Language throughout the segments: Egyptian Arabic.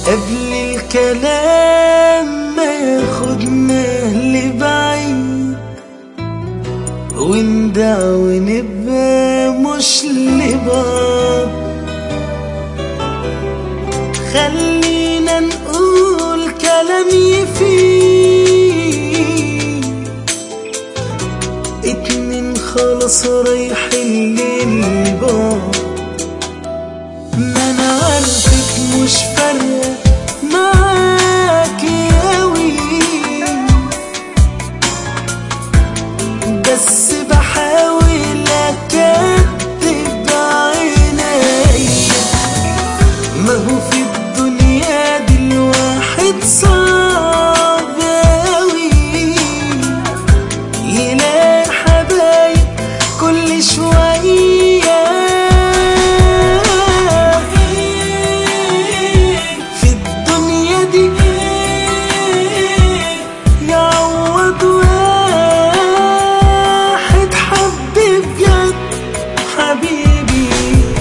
قبل الكلام ما ياخدنا لبعيد وندع ونبقى مش لبعض خلينا نقول كلام يفيد اتنين خلاص رايحين للبعض ما انا عارفك مش فارقة معاكي اوي بس بحاول اكدب عينيا ما هو في الدنيا دي الواحد صعب اوي يلاقي حبايب كل شوية في الدنيا دي يعوض واحد حب بجد حبيبي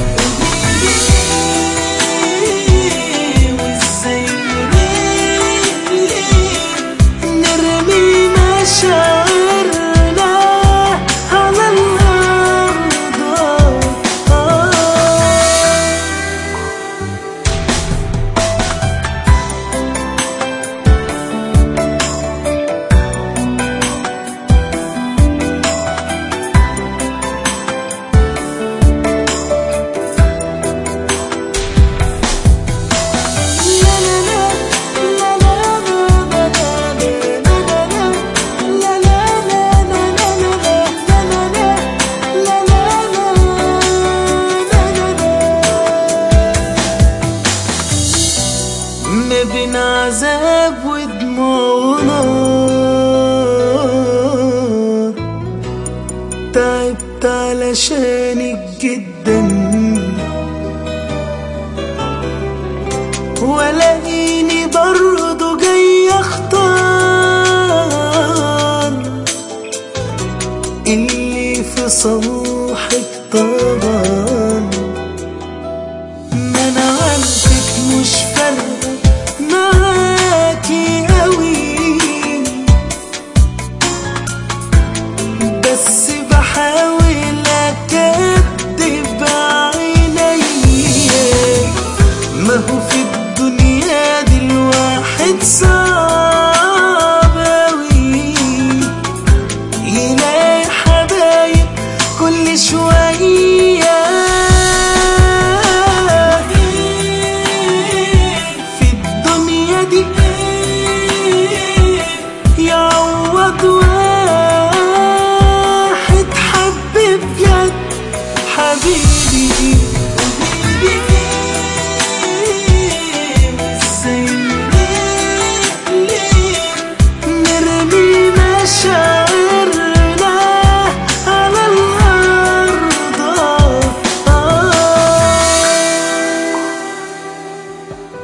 وازاي نرمي مشاعرنا على الأرض آه ما بين عذاب ودموع ونار تعبت علشانك جدا ولاقيني برضو جاي اختار اللي في صباحك طبعا ما انا عارفك مش فارقة معاكي اوي بس بحاول اكدب عينيا ما هو في الدنيا دي الواحد صعب اوي يلاقي حبايب كل شوية في الدنيا دي يعوض واحد حب بجد حبيبي ازاي نرمي مشاعرنا على الأرض آه